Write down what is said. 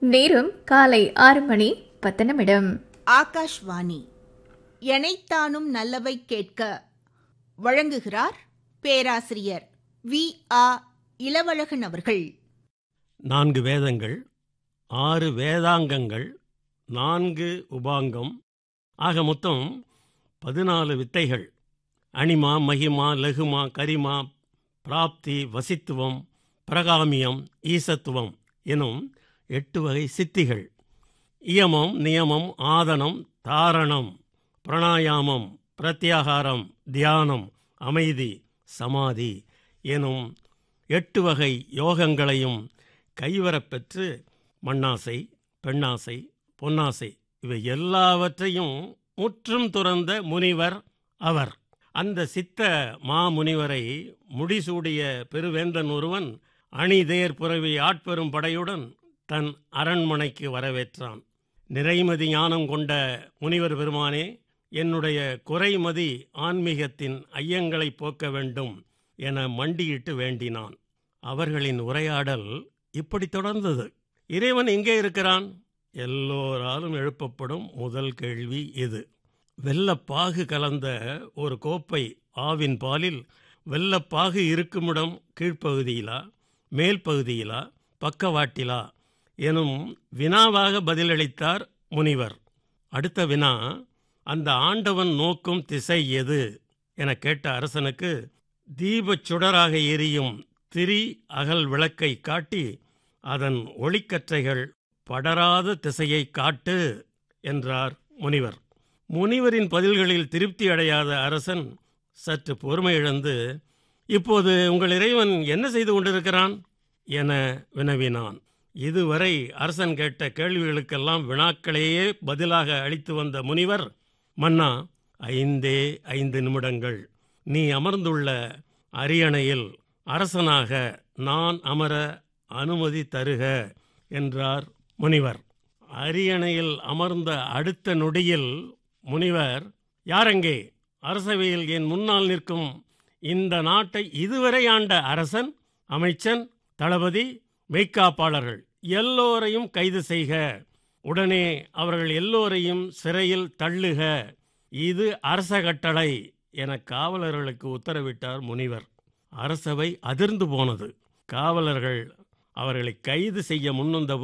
நேரம் காலை ஆறு மணி பத்து நிமிடம் ஆகாஷ்வாணி எனைத்தானும் நல்லவை கேட்க வழங்குகிறார் பேராசிரியர் வி ஆ இளவழகன் அவர்கள் நான்கு வேதங்கள் ஆறு வேதாங்கங்கள் நான்கு உபாங்கம் ஆக மொத்தம் பதினாலு வித்தைகள் அணிமா மகிமா லகுமா கரிமா பிராப்தி வசித்துவம் பிரகாமியம் ஈசத்துவம் எனும் எட்டு வகை சித்திகள் இயமம் நியமம் ஆதனம் தாரணம் பிரணாயாமம் பிரத்யாகாரம் தியானம் அமைதி சமாதி எனும் எட்டு வகை யோகங்களையும் கைவரப் பெற்று மண்ணாசை பெண்ணாசை பொன்னாசை இவை எல்லாவற்றையும் முற்றும் துறந்த முனிவர் அவர் அந்த சித்த மாமுனிவரை முடிசூடிய பெருவேந்தன் ஒருவன் அணிதேர் புறவி ஆட்பெரும் படையுடன் தன் அரண்மனைக்கு வரவேற்றான் நிறைமதி ஞானம் கொண்ட முனிவர் பெருமானே என்னுடைய குறைமதி ஆன்மீகத்தின் ஐயங்களை போக்க வேண்டும் என மண்டியிட்டு வேண்டினான் அவர்களின் உரையாடல் இப்படி தொடர்ந்தது இறைவன் எங்கே இருக்கிறான் எல்லோராலும் எழுப்பப்படும் முதல் கேள்வி இது வெள்ளப்பாகு கலந்த ஒரு கோப்பை ஆவின் பாலில் வெள்ளப்பாகு இருக்குமிடம் கீழ்ப்பகுதியிலா மேல் பகுதியிலா பக்கவாட்டிலா எனும் வினாவாக பதிலளித்தார் முனிவர் அடுத்த வினா அந்த ஆண்டவன் நோக்கும் திசை எது என கேட்ட அரசனுக்கு தீபச் சுடராக எரியும் திரி அகல் விளக்கை காட்டி அதன் ஒளிக்கற்றைகள் படராத திசையை காட்டு என்றார் முனிவர் முனிவரின் பதில்களில் திருப்தி அடையாத அரசன் சற்று பொறுமை இழந்து இப்போது உங்கள் இறைவன் என்ன செய்து கொண்டிருக்கிறான் என வினவினான் இதுவரை அரசன் கேட்ட கேள்விகளுக்கெல்லாம் வினாக்களையே பதிலாக அளித்து வந்த முனிவர் மன்னா ஐந்தே ஐந்து நிமிடங்கள் நீ அமர்ந்துள்ள அரியணையில் அரசனாக நான் அமர அனுமதி தருக என்றார் முனிவர் அரியணையில் அமர்ந்த அடுத்த நொடியில் முனிவர் யாரெங்கே அரசவையில் என் முன்னால் நிற்கும் இந்த நாட்டை இதுவரை ஆண்ட அரசன் அமைச்சன் தளபதி மெய்க்காப்பாளர்கள் எல்லோரையும் கைது செய்க உடனே அவர்கள் எல்லோரையும் சிறையில் தள்ளுக இது அரச கட்டளை என காவலர்களுக்கு உத்தரவிட்டார் முனிவர் அரசவை அதிர்ந்து போனது காவலர்கள் அவர்களை கைது செய்ய முன்வந்த